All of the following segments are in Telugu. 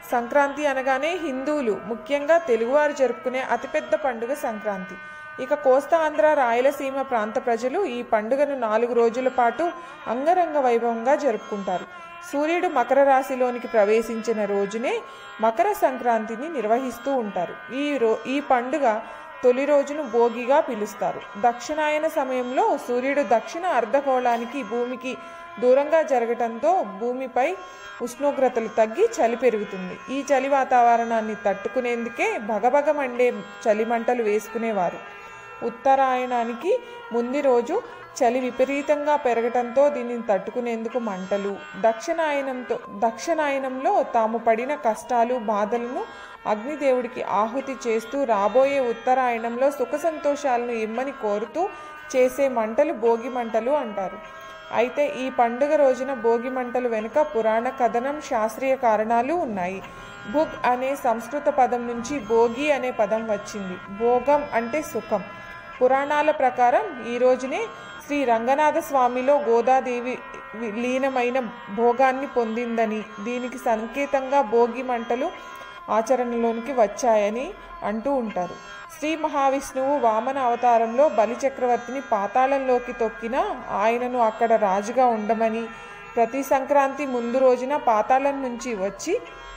సంక్రాంతి అనగానే హిందువులు ముఖ్యంగా తెలుగువారు జరుపుకునే అతిపెద్ద పండుగ సంక్రాంతి ఇక కోస్తా ఆంధ్ర రాయలసీమ ప్రాంత ప్రజలు ఈ పండుగను నాలుగు రోజుల పాటు అంగరంగ వైభవంగా జరుపుకుంటారు సూర్యుడు మకర రాశిలోనికి ప్రవేశించిన రోజునే మకర సంక్రాంతిని నిర్వహిస్తూ ఉంటారు ఈ రో ఈ పండుగ తొలి రోజును భోగిగా పిలుస్తారు దక్షిణాయన సమయంలో సూర్యుడు దక్షిణ అర్ధగోళానికి భూమికి దూరంగా జరగటంతో భూమిపై ఉష్ణోగ్రతలు తగ్గి చలి పెరుగుతుంది ఈ చలి వాతావరణాన్ని తట్టుకునేందుకే భగభగ మండే చలిమంటలు వేసుకునేవారు ఉత్తరాయణానికి ముందు రోజు చలి విపరీతంగా పెరగటంతో దీనిని తట్టుకునేందుకు మంటలు దక్షిణాయనంతో దక్షిణాయనంలో తాము పడిన కష్టాలు బాధలను అగ్నిదేవుడికి ఆహుతి చేస్తూ రాబోయే ఉత్తరాయణంలో సుఖ సంతోషాలను ఇమ్మని కోరుతూ చేసే మంటలు భోగి మంటలు అంటారు అయితే ఈ పండుగ రోజున భోగి మంటలు వెనుక పురాణ కథనం శాస్త్రీయ కారణాలు ఉన్నాయి భుగ్ అనే సంస్కృత పదం నుంచి భోగి అనే పదం వచ్చింది భోగం అంటే సుఖం పురాణాల ప్రకారం ఈ రోజునే శ్రీ రంగనాథ స్వామిలో గోదాదేవి వి- లీనమైన భోగాన్ని పొందిందని దీనికి సంకేతంగా భోగి మంటలు ఆచరణలోనికి వచ్చాయని అంటూ ఉంటారు శ్రీ మహావిష్ణువు వామన అవతారంలో బలిచక్రవర్తిని పాతాళంలోకి తొక్కిన ఆయనను అక్కడ రాజుగా ఉండమని ప్రతి సంక్రాంతి ముందు రోజున పాతాళం నుంచి వచ్చి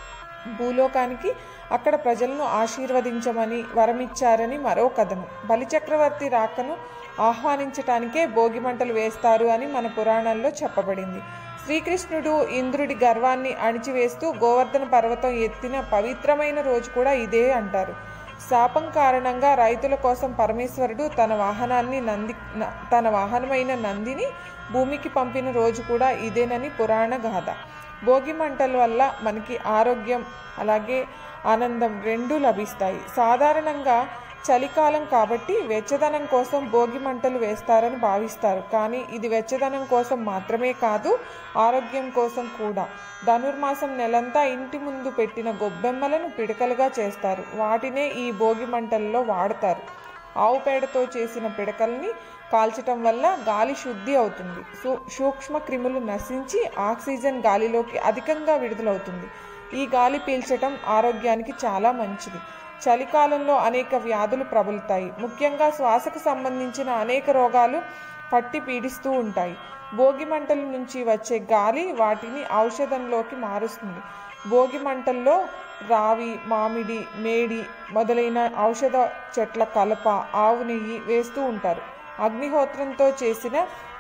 భూలోకానికి అక్కడ ప్రజలను ఆశీర్వదించమని వరమిచ్చారని మరో కథనం బలిచక్రవర్తి రాకను ఆహ్వానించటానికే భోగి మంటలు వేస్తారు అని మన పురాణాల్లో చెప్పబడింది శ్రీకృష్ణుడు ఇంద్రుడి గర్వాన్ని అణిచివేస్తూ గోవర్ధన పర్వతం ఎత్తిన పవిత్రమైన రోజు కూడా ఇదే అంటారు శాపం కారణంగా రైతుల కోసం పరమేశ్వరుడు తన వాహనాన్ని నంది న- తన వాహనమైన నందిని భూమికి పంపిన రోజు కూడా ఇదేనని పురాణ గాథ భోగి మంటల వల్ల మనకి ఆరోగ్యం అలాగే ఆనందం రెండూ లభిస్తాయి సాధారణంగా చలికాలం కాబట్టి వెచ్చదనం కోసం భోగి మంటలు వేస్తారని భావిస్తారు కానీ ఇది వెచ్చదనం కోసం మాత్రమే కాదు ఆరోగ్యం కోసం కూడా ధనుర్మాసం నెలంతా ఇంటి ముందు పెట్టిన గొబ్బెమ్మలను పిడకలుగా చేస్తారు వాటినే ఈ భోగి మంటల్లో వాడతారు ఆవు పేడతో చేసిన పిడకల్ని కాల్చటం వల్ల గాలి శుద్ధి అవుతుంది సూ- సూక్ష్మ క్రిములు నశించి ఆక్సిజన్ గాలిలోకి అధికంగా విడుదలవుతుంది ఈ గాలి పీల్చటం ఆరోగ్యానికి చాలా మంచిది చలికాలంలో అనేక వ్యాధులు ప్రబలుతాయి ముఖ్యంగా శ్వాసకు సంబంధించిన అనేక రోగాలు పట్టి పీడిస్తూ ఉంటాయి భోగి మంటల నుంచి వచ్చే గాలి వాటిని ఔషధంలోకి మారుస్తుంది భోగి మంటల్లో రావి మామిడి మేడి మొదలైన ఔషధ చెట్ల కలప ఆవు నెయ్యి వేస్తూ ఉంటారు అగ్నిహోత్రంతో చేసిన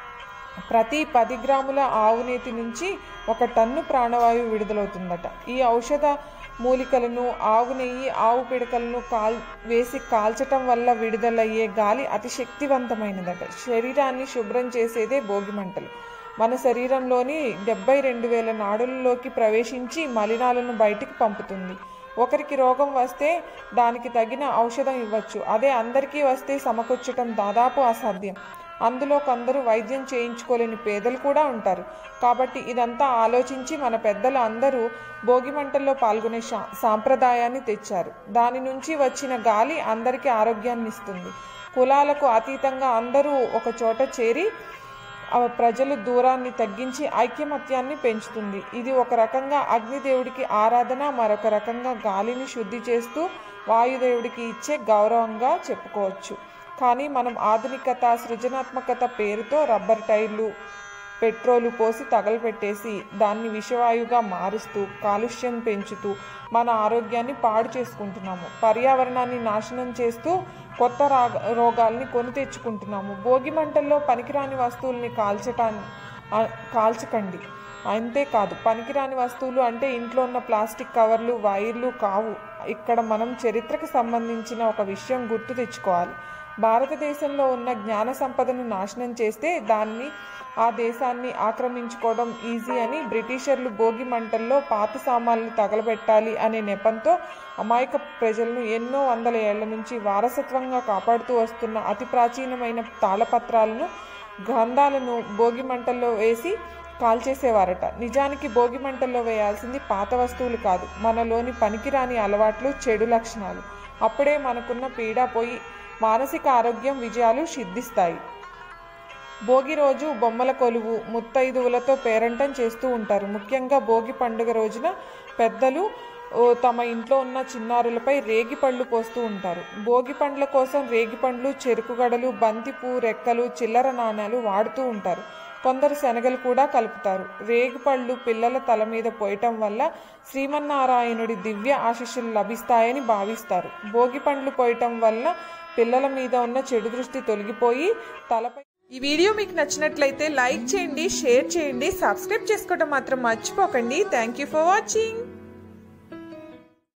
ప్రతి పది గ్రాముల ఆవు నేతి నుంచి ఒక టన్ను ప్రాణవాయువు విడుదలవుతుందట ఈ ఔషధ మూలికలను ఆవు నెయ్యి ఆవు పిడకలను కాల్ వేసి కాల్చటం వల్ల విడుదలయ్యే గాలి అతి శక్తివంతమైనదట శరీరాన్ని శుభ్రం చేసేదే భోగి మంటలు మన శరీరంలోని డెబ్బై రెండు వేల నాడులలోకి ప్రవేశించి మలినాలను బయటికి పంపుతుంది ఒకరికి రోగం వస్తే దానికి తగిన ఔషధం ఇవ్వచ్చు అదే అందరికీ వస్తే సమకూర్చటం దాదాపు అసాధ్యం అందులో కొందరు వైద్యం చేయించుకోలేని పేదలు కూడా ఉంటారు కాబట్టి ఇదంతా ఆలోచించి మన పెద్దలు అందరూ భోగి మంటల్లో పాల్గొనే శా సాంప్రదాయాన్ని తెచ్చారు దాని నుంచి వచ్చిన గాలి అందరికీ ఆరోగ్యాన్ని ఇస్తుంది కులాలకు అతీతంగా అందరూ ఒక చోట చేరి ఆ ప్రజలు దూరాన్ని తగ్గించి ఐక్యమత్యాన్ని పెంచుతుంది ఇది ఒక రకంగా అగ్నిదేవుడికి ఆరాధన మరొక రకంగా గాలిని శుద్ధి చేస్తూ వాయుదేవుడికి ఇచ్చే గౌరవంగా చెప్పుకోవచ్చు కానీ మనం ఆధునికత సృజనాత్మకత పేరుతో రబ్బర్ టైర్లు పెట్రోలు పోసి తగలపెట్టేసి దాన్ని విషవాయువుగా మారుస్తూ కాలుష్యం పెంచుతూ మన ఆరోగ్యాన్ని పాడు చేసుకుంటున్నాము పర్యావరణాన్ని నాశనం చేస్తూ కొత్త రాగ రోగాల్ని కొని తెచ్చుకుంటున్నాము భోగి మంటల్లో పనికిరాని వస్తువుల్ని కాల్చటాన్ని ఆ, కాల్చకండి అంతేకాదు పనికిరాని వస్తువులు అంటే ఇంట్లో ఉన్న ప్లాస్టిక్ కవర్లు వైర్లు కావు ఇక్కడ మనం చరిత్రకు సంబంధించిన ఒక విషయం గుర్తు తెచ్చుకోవాలి భారతదేశంలో ఉన్న జ్ఞాన సంపదను నాశనం చేస్తే దాన్ని ఆ దేశాన్ని ఆక్రమించుకోవడం ఈజీ అని బ్రిటిషర్లు భోగి మంటల్లో పాత సామాన్లు తగలబెట్టాలి అనే నెపంతో అమాయక ప్రజలను ఎన్నో వందల ఏళ్ల నుంచి వారసత్వంగా కాపాడుతూ వస్తున్న అతి ప్రాచీనమైన తాళపత్రాలను గ్రంథాలను భోగి మంటల్లో వేసి కాల్చేసేవారట నిజానికి భోగి మంటల్లో వేయాల్సింది పాత వస్తువులు కాదు మనలోని పనికిరాని అలవాట్లు చెడు లక్షణాలు అప్పుడే మనకున్న పీడ పోయి మానసిక ఆరోగ్యం విజయాలు సిద్ధిస్తాయి భోగి రోజు బొమ్మల కొలువు ముత్తైదువులతో పేరంటం చేస్తూ ఉంటారు ముఖ్యంగా భోగి పండుగ రోజున పెద్దలు ఓ తమ ఇంట్లో ఉన్న చిన్నారులపై రేగి పళ్ళు పోస్తూ ఉంటారు భోగి పండ్ల కోసం రేగి పండ్లు చెరుకు గడలు బంతిపూ రెక్కలు చిల్లర నాణాలు వాడుతూ ఉంటారు కొందరు శనగలు కూడా కలుపుతారు రేగి పళ్ళు పిల్లల తల మీద పోయటం వల్ల శ్రీమన్నారాయణుడి దివ్య ఆశీస్సులు లభిస్తాయని భావిస్తారు భోగి పండ్లు పోయటం వల్ల పిల్లల మీద ఉన్న చెడు దృష్టి తొలగిపోయి తలపై ఈ వీడియో మీకు నచ్చినట్లయితే లైక్ చేయండి షేర్ చేయండి సబ్స్క్రైబ్ చేసుకోవడం మాత్రం మర్చిపోకండి థ్యాంక్ యూ ఫర్ వాచింగ్